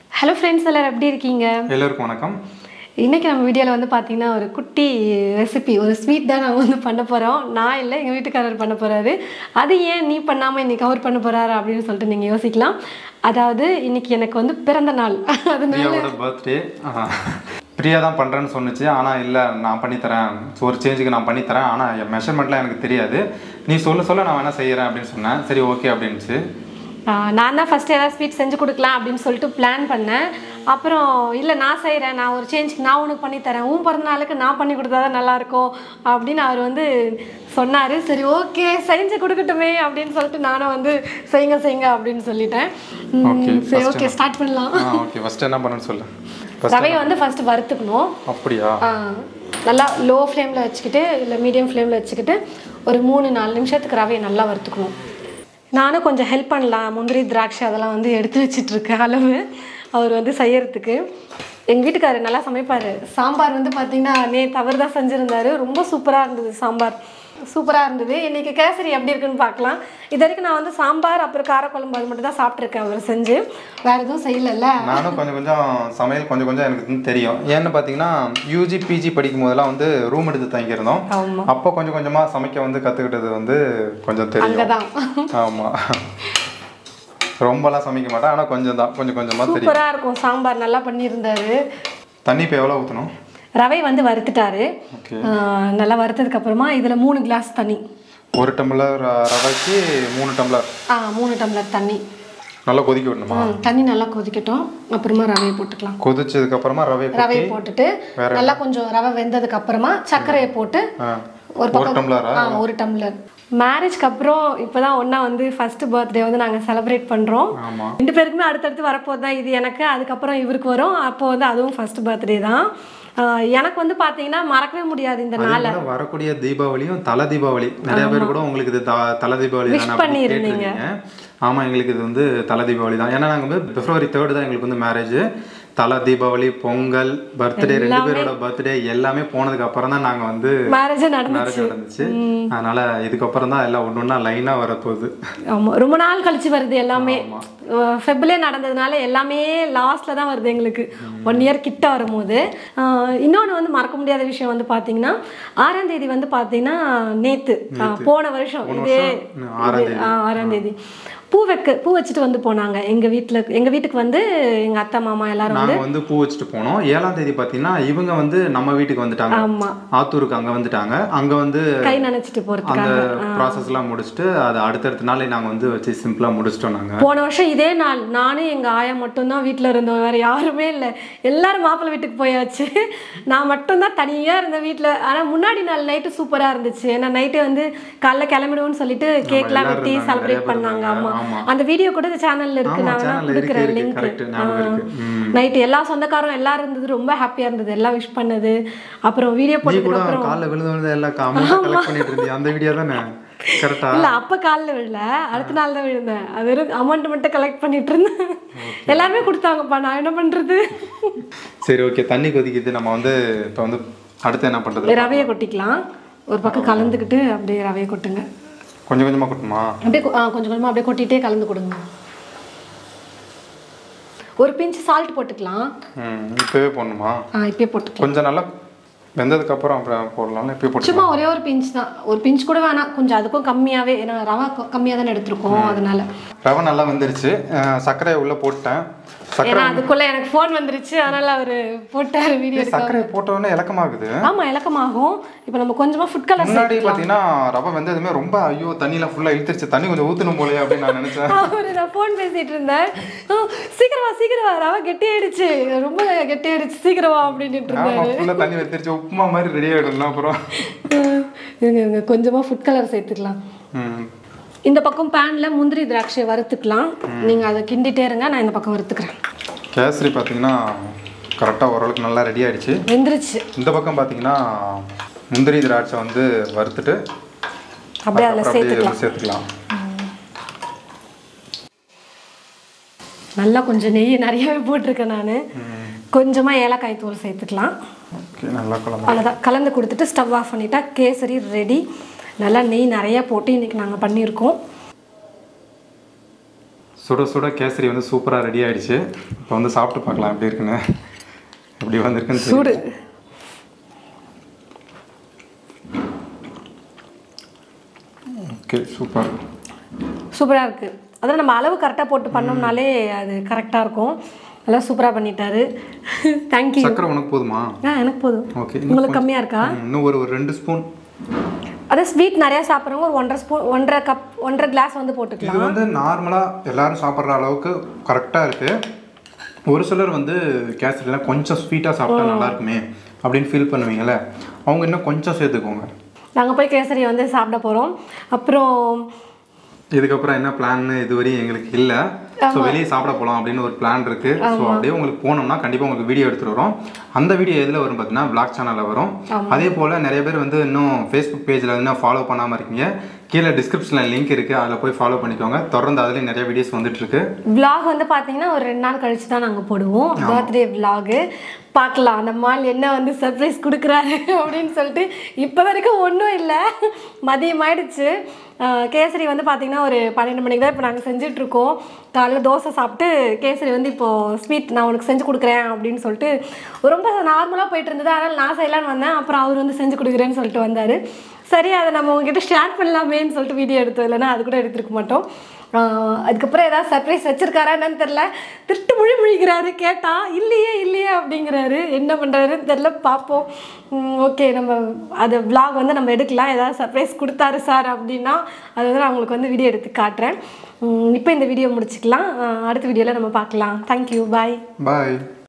Hello friends எல்லாரும் எப்படி இருக்கீங்க எல்லோருக்கும் வணக்கம் இன்னைக்கு நம்ம வீடியோவில் வந்து பார்த்தீங்கன்னா ஒரு குட்டி ரெசிபி ஒரு ஸ்வீட் தான் நாங்கள் வந்து பண்ண போகிறோம் நான் இல்லை எங்கள் வீட்டுக்காரர் பண்ண போகிறாரு அது ஏன் நீ பண்ணாமல் இன்னைக்கு அவர் பண்ண போகிறாரு அப்படின்னு சொல்லிட்டு நீங்கள் யோசிக்கலாம் அதாவது இன்னைக்கு எனக்கு வந்து பிறந்த நாள் அதனால பிரியாவோட பர்த்டே பிரியா தான் பண்ணுறேன்னு சொன்னுச்சு ஆனால் இல்லை நான் பண்ணித்தரேன் ஸோ ஒரு சேஞ்சுக்கு நான் பண்ணித்தரேன் ஆனால் என் மெஷர்மெண்ட்லாம் எனக்கு தெரியாது நீ சொல்ல சொல்ல நான் வேணால் செய்கிறேன் அப்படின்னு சொன்னேன் சரி ஓகே அப்படின்னுச்சு ஆஹ் நான் தான் ஃபஸ்ட்டு ஏதாவது ஸ்வீட் செஞ்சு கொடுக்கலாம் அப்படின்னு சொல்லிட்டு பிளான் பண்ணேன் அப்புறம் இல்லை நான் செய்கிறேன் நான் ஒரு சேஞ்சுக்கு நான் உனக்கு பண்ணி தரேன் உன் பிறந்த நாளுக்கு நான் பண்ணி கொடுத்தா தான் நல்லாயிருக்கும் அப்படின்னு அவர் வந்து சொன்னார் சரி ஓகே செஞ்சு கொடுக்கட்டுமே அப்படின்னு சொல்லிட்டு நானும் வந்து செய்யுங்க செய்யுங்க அப்படின்னு சொல்லிட்டேன் உம், Okay, சரி first ஓகே ஸ்டார்ட் பண்ணலாம் ஆ ஓகே ஃபஸ்ட்டு என்ன பண்ணணும்னு சொல்லு ஃபஸ்ட் ரவையை வந்து ஃபஸ்ட்டு வறுத்துக்கணும் அப்படியா ஆஹ் நல்லா லோ ஃப்ளேமில் வச்சுக்கிட்டு இல்லை மீடியம் ஃப்ளேமில் வச்சுக்கிட்டு ஒரு மூணு நாலு நிமிஷத்துக்கு ரவையை நல்லா வறுத்துக்கணும் நானும் கொஞ்சம் ஹெல்ப் பண்ணலாம் முந்திரி திராட்சை அதெல்லாம் வந்து எடுத்து வச்சிட்ருக்கேன் அளவு அவர் வந்து செய்யறதுக்கு எங்கள் வீட்டுக்காரர் நல்லா சமைப்பார் சாம்பார் வந்து பார்த்தீங்கன்னா நேற்று அவர் தான் செஞ்சுருந்தாரு ரொம்ப சூப்பராக இருந்தது சாம்பார் சூப்பராக இருந்தது இன்றைக்கி கேசரி எப்படி இருக்குன்னு பார்க்கலாம் இது வரைக்கும் நான் வந்து சாம்பார் அப்புறம் காரக்குழம்பு அது மட்டும் தான் சாப்பிட்ருக்கேன் அவர் செஞ்சு வேறு எதுவும் செய்யலைல்ல நானும் கொஞ்சம் கொஞ்சம் சமையல் கொஞ்சம் கொஞ்சம் எனக்கு வந்து தெரியும் ஏன்னு பார்த்தீங்கன்னா யூஜி பிஜி படிக்கும் போதெல்லாம் வந்து ரூம் எடுத்து தங்கியிருந்தோம் ஆமாம் அப்போ கொஞ்சம் கொஞ்சமாக சமைக்க வந்து கற்றுக்கிட்டது வந்து கொஞ்சம் தெரியும் அங்கே தான் ஆமாம் ரொம்பலாம் சமைக்க மாட்டேன் ஆனால் கொஞ்சம் தான் கொஞ்சம் கொஞ்சமாக தெரியும் சூப்பராக இருக்கும் சாம்பார் நல்லா பண்ணியிருந்தாரு தண்ணி இப்போ எவ்வளோ ஊற்றணும் ரவை வந்து வறுத்துட்டாரு ஓகே ஆஹ் நல்லா வறுத்ததுக்கு அப்புறமா இதில் மூணு கிளாஸ் தண்ணி ஒரு டம்ளர் ர- ரவைக்கு மூணு டம்ளர் ஆ மூணு டம்ளர் தண்ணி நல்லா கொதிக்க விடணுமா ம், தண்ணி நல்லா கொதிக்கட்டும் அப்புறமா ரவையை போட்டுக்கலாம் கொதிச்சதுக்கு அப்புறமா ரவை ரவையை போட்டுட்டு நல்லா கொஞ்சம் ரவை வெந்ததுக்கு அப்புறமா சர்க்கரையை போட்டு ஆ, ஒரு ஒரு டம்ளரா ஆ ஒரு டம்ளர் மேரேஜ்க்கு அப்புறம் இப்போதான் ஒன்றா வந்து ஃபர்ஸ்ட் பர்த்டே வந்து நாங்கள் செலிப்ரேட் பண்ணுறோம் ஆமாம் ரெண்டு பேருக்குமே அடுத்தடுத்து வரப்போது தான் இது எனக்கு அதுக்கப்புறம் இவருக்கு வரும் அப்போ வந்து அதுவும் ஃபர்ஸ்ட் பர்த்டே தான் ஆஹ் எனக்கு வந்து பார்த்தீங்கன்னா மறக்கவே முடியாது இந்த நாள் அதே போல வரக்கூடிய தீபாவளியும் தலை தீபாவளி நிறைய பேர் கூட உங்களுக்கு இது த- தலை தீபாவளி தானே அப்படி பண்ணியிருந்தீங்க. கேட்டிருந்தீங்க ஆமா எங்களுக்கு இது வந்து தலை தீபாவளி தான் ஏன்னா நாங்க வந்து பிப்ரவரி தேர்ட் தான் எங்களுக்கு வந்து மேரேஜ் தலை தீபாவளி பொங்கல் பர்த்டே ரெண்டு பேரோட பர்த்டே எல்லாமே போனதுக்கு அப்புறம் தான் நாங்க வந்து மேரேஜே நடந்து மேரேஜ் நடந்துச்சு அதனால இதுக்கப்புறம் தான் எல்லாம் ஒன்று ஒன்றா லைனாக வரப்போகுது ஆமாம் ரொம்ப நாள் கழிச்சு வருது எல்லாமே ஃபெப்ரே நடந்ததுனால எல்லாமே லாஸ்ட்ல தான் வருது எங்களுக்கு ஒன் இயர் கிட்ட வரும்போது இன்னொன்று வந்து மறக்க முடியாத விஷயம் வந்து பார்த்தீங்கன்னா ஆறாம் தேதி வந்து பார்த்தீங்கன்னா நேத்து ஆ, போன வருஷம் இதே ம், ஆறாம் இது, ஆ, ஆறாம் தேதி பூ வைக்க பூ வச்சுட்டு வந்து போனாங்க எங்க வீட்டில் எங்க வீட்டுக்கு வந்து எங்க அத்தை மாமா எல்லாரும் நாங்க வந்து பூ வச்சுட்டு போனோம் ஏழாம் தேதி பாத்தீங்கன்னா இவங்க வந்து நம்ம வீட்டுக்கு வந்துட்டாங்க ஆமா ஆத்தூருக்கு அங்க வந்துட்டாங்க அங்க வந்து கை நினைச்சிட்டு போறதுக்கு அந்த ப்ராசஸ் எல்லாம் முடிச்சுட்டு அது அடுத்தடுத்த நாளே நாங்க வந்து வச்சு சிம்பிளா முடிச்சிட்டோம் நாங்க போன வருஷம் இதே நாள் நானும் எங்கள் ஆயா மட்டும்தான் வீட்டில் இருந்தோம் வேறு யாருமே இல்லை எல்லாரும் மாப்பிள்ளை வீட்டுக்கு போயாச்சு நான் மட்டும்தான் தனியாக இருந்தேன் வீட்டில் ஆனால் முன்னாடி நாள் நைட்டு சூப்பராக இருந்துச்சு ஏன்னா நைட்டு வந்து காலைல கிளம்பிடுவோம்னு சொல்லிட்டு கேக்லாம் வெட்டி இருந்தாங்க, செலிப்ரேட் நிறைய பேர் பண்ணாங்க இருந்தாங்க. ஆமாம் ஆமா. அந்த வீடியோ கூட இந்த சேனலில் இருக்கு ஆமா நான் வேணா சேனல்ல இருக்கு கொடுக்குறேன் இருக்கு லிங்க் கரெக்ட் ஞாபகம் இருக்கு ம். நைட்டு எல்லா சொந்தக்காரும் எல்லாரும் இருந்தது ரொம்ப ஹாப்பியாக இருந்தது எல்லாம் விஷ் பண்ணது அப்புறம் வீடியோ நீ போட்டதுக்கு கூட அப்புறம் காலைல விழுந்து விழுந்து எல்லாம் அமௌண்ட் கலெக்ட் பண்ணிட்டு இருந்தீங்க அந்த வீடியோ தானே கரெக்டா இல்ல அப்ப காலில் விழல அடுத்த நாள் தான் விழுந்தேன் அது வெறும் அமௌண்ட் மட்டும் கலெக்ட் பண்ணிட்டு இருந்தேன் எல்லாருமே கொடுத்தாங்கப்பா நான் என்ன பண்றது சரி ஓகே தண்ணி கொதிக்குது நம்ம வந்து இப்போ வந்து அடுத்து என்ன பண்றது ரவையை கொட்டிக்கலாம் ஒரு பக்கம் கலந்துக்கிட்டு அப்படியே ரவையை கொட்டுங்க கொஞ்சம் கொஞ்சமா கொட்டுமா அப்படியே கொ- ஆ, கொஞ்சம் கொஞ்சமா அப்படியே கொட்டிட்டே கலந்து கொடுங்க ஒரு பிஞ்ச் சால்ட் போட்டுக்கலாம் ம் இப்பவே போடணுமா ஆ இப்பயே போட்டுக்கலாம் கொஞ்சம் நல்லா வெந்ததுக்கு அப்புறம் அப்புறம் போடலாம்ல இப்பயே போட்டு சும்மா ஒரே ஒரு பிஞ்ச் தான் ஒரு பிஞ்ச் கூட வேணாம் கொஞ்சம் அதுக்கும் கம்மியாவே ஏன்னா ரவா கம்மியாக தானே எடுத்திருக்கோம் அதனால ரவை நல்லா வெந்துருச்சு அஹ் சர்க்கரையை உள்ள போட்டேன் சர்க்கரை ஏன்னா அதுக்குள்ள எனக்கு ஃபோன் வந்துருச்சு அதனால அவரு போட்டாரு வீடியோ சர்க்கரையை போட்ட உடனே இலக்கமாகுது ஆமா இலக்கமாகும் இப்போ நம்ம கொஞ்சமா ஃபுட் கலர் முன்னாடி பாத்தீங்கன்னா ரவை வெந்ததுமே ரொம்ப ஐயோ தண்ணிலாம் ஃபுல்லா இழுத்துருச்சு தண்ணி கொஞ்சம் ஊத்தணும் போலயே அப்படின்னு நான் நினைச்சேன் அவரு நான் ஃபோன் பேசிட்டு இருந்தேன் "ஆ, சீக்கிரம் வா சீக்கிரம் வா ரவை கெட்டியாயிடுச்சு ரொம்ப கெட்டியாயிடுச்சு சீக்கிரம் வா அப்படின்ட்டு இருந்தாரு ஆமா ஃபுல்லா தண்ணி வெத்திருச்சு உப்புமா மாதிரி ரெடி ஆயிடும் அப்புறம் இருங்க இருங்க கொஞ்சமா ஃபுட் கலர் சேர்த்துக்கலாம் ம். இந்த பக்கம் பேன்ல முந்திரி திராட்சை வறுத்துக்கலாம் நீங்க அதை கிண்டிட்டே இருங்க நான் இந்த பக்கம் வறுத்துக்கிறேன் கேசரி பார்த்தீங்கன்னா கரெக்டாக ஓரளவுக்கு நல்லா ரெடி ஆயிடுச்சு வெந்துருச்சு இந்த பக்கம் பார்த்தீங்கன்னா முந்திரி திராட்சை வந்து வறுத்துட்டு அப்படியே அதில் அப்புறம் அப்படியே சேர்த்துக்கலாம் சேர்த்துக்கலாம் நல்லா கொஞ்சம் நெய் நிறையவே போட்டிருக்கேன் நான் கொஞ்சமா ஏலக்காய் தூள் சேர்த்துக்கலாம் ஓகே நல்லா குழம்பு அவ்வளோதான் கலந்து கொடுத்துட்டு ஸ்டவ் ஆஃப் பண்ணிட்டா கேசரி ரெடி நல்லா நெய் நிறைய போட்டு இன்னைக்கு நாங்கள் பண்ணியிருக்கோம் சுட சுட கேசரி வந்து சூப்பராக ரெடி ஆயிடுச்சு இப்போ வந்து சாப்பிட்டு பார்க்கலாம் எப்படி இருக்குன்னு எப்படி வந்திருக்குன்னு தெரியும். சூடு ஓகே சூப்பர் சூப்பராக இருக்குது அதான் நம்ம அளவு கரெக்டாக போட்டு பண்ணோம்னாலே அது கரெக்டாக இருக்கும் நல்லா சூப்பராக பண்ணிட்டாரு தேங்க்யூ சக்கரை உனக்கு போதுமா ஆ எனக்கு போதும் ஓகே உங்களுக்கு கம்மியாக இருக்கா இன்னும் ஒரு ஒரு ரெண்டு ஸ்பூன் அதான் ஸ்வீட் நிறையா சாப்பிட்றவங்க ஒரு ஒன்றரை ஸ்பூன் ஒன்றரை கப் ஒன்றரை கிளாஸ் வந்து போட்டுக்கலாம் இது வந்து நார்மலாக எல்லாரும் சாப்பிட்ற அளவுக்கு கரெக்டாக இருக்குது ஒரு சிலர் வந்து கேசரிலாம் கொஞ்சம் ஸ்வீட்டாக சாப்பிட்டா நல்லா இருக்குமே அப்படின்னு ஃபீல் பண்ணுவீங்கல்ல அவங்க இன்னும் கொஞ்சம் சேர்த்துக்கோங்க நாங்கள் போய் கேசரி வந்து சாப்பிட போகிறோம் அப்புறம் இதுக்கப்புறம் என்ன பிளான்னு இதுவரையும் எங்களுக்கு இல்லை ஸோ வெளியே சாப்பிட போகலாம் அப்படின்னு ஒரு பிளான் இருக்கு ஸோ அப்படியே உங்களுக்கு போனோம்னா கண்டிப்பாக உங்களுக்கு வீடியோ எடுத்துட்டு வரோம் அந்த வீடியோ எதில் வரும் பார்த்தீங்கன்னா பிளாக் சேனலில் வரும் அதே போல் நிறைய பேர் வந்து இன்னும் ஃபேஸ்புக் பேஜில் இன்னும் ஃபாலோ பண்ணாமல் இருக்கீங்க கீழே டிஸ்கிரிப்ஷனில் லிங்க் இருக்குது அதில் போய் ஃபாலோ பண்ணிக்கோங்க தொடர்ந்து அதுலேயும் நிறைய வீடியோஸ் வந்துட்டு இருக்கு vlog வந்து பார்த்தீங்கன்னா ஒரு ரெண்டு நாள் கழிச்சு தான் நாங்கள் போடுவோம் பர்த்டே vlog பார்க்கலாம் நம்ம ஆள் என்ன வந்து சர்ப்ரைஸ் கொடுக்குறாரு அப்படின்னு சொல்லிட்டு இப்போ வரைக்கும் ஒன்றும் இல்லை மதியம் ஆயிடுச்சு ஆஹ் கேசரி வந்து பார்த்தீங்கன்னா ஒரு பன்னெண்டு மணிக்கு தான் இப்போ நாங்கள் செஞ்சிட்ருக்கோம் காலையில் தோசை சாப்பிட்டு கேசரி வந்து இப்போது ஸ்வீட் நான் உனக்கு செஞ்சு கொடுக்குறேன் அப்படின்னு சொல்லிட்டு ரொம்ப நார்மலாக போயிட்டு இருந்தது அதனால் நான் செய்யலான்னு வந்தேன் அப்புறம் அவர் வந்து செஞ்சு கொடுக்குறேன்னு சொல்லிட்டு வந்தார் சரி அதை நம்ம உங்ககிட்ட ஷேர் பண்ணலாமேன்னு சொல்லிட்டு வீடியோ எடுத்தோம் இல்லைன்னா அது கூட எடுத்துருக்க மாட்டோம் ஆஹ் அதுக்கப்புறம் ஏதாவது சர்ப்ரைஸ் வச்சிருக்காரா என்னன்னு தெரில திருட்டு மொழி முழிக்கிறாரு கேட்டா இல்லையே இல்லையே அப்படிங்கிறாரு என்ன பண்ணுறாருன்னு தெரில பார்ப்போம் ஓகே நம்ம அது vlog வந்து நம்ம எடுக்கலாம் ஏதாவது சர்ப்ரைஸ் கொடுத்தாரு சார் அப்படின்னா அது வந்து நான் உங்களுக்கு வந்து வீடியோ எடுத்து காட்டுறேன் இப்போ இந்த வீடியோ முடிச்சுக்கலாம் ஆஹ் அடுத்த வீடியோவில் நம்ம பார்க்கலாம் தேங்க்யூ பாய் பாய்